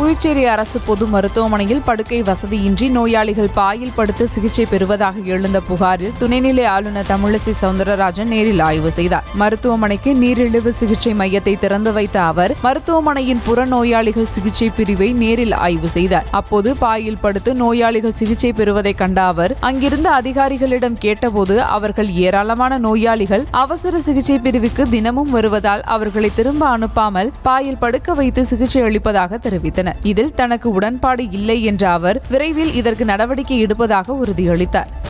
புதுச்சேரி அரசு பொது மருத்துவமனையில் படுக்கை வசதியின்றி நோயாளிகள் பாயில் படுத்து சிகிச்சை பெறுவதாக எழுந்த புகாரில் துணைநிலை ஆளுநர் தமிழிசை சவுந்தரராஜன் நேரில் ஆய்வு செய்தார் மருத்துவமனைக்கு நீரிழிவு சிகிச்சை மையத்தை திறந்து வைத்த அவர் மருத்துவமனையின் புறநோயாளிகள் சிகிச்சை பிரிவை நேரில் ஆய்வு செய்தார் அப்போது பாயில் படுத்து நோயாளிகள் சிகிச்சை பெறுவதை கண்ட அவர் அங்கிருந்த அதிகாரிகளிடம் கேட்டபோது அவர்கள் ஏராளமான நோயாளிகள் அவசர சிகிச்சை பிரிவுக்கு தினமும் வருவதால் அவர்களை திரும்ப அனுப்பாமல் பாயில் படுக்க வைத்து சிகிச்சை அளிப்பதாக தெரிவித்தனர் இதில் தனக்கு உடன்பாடு இல்லை என்ற அவர் விரைவில் இதற்கு நடவடிக்கை எடுப்பதாக உறுதியளித்தார்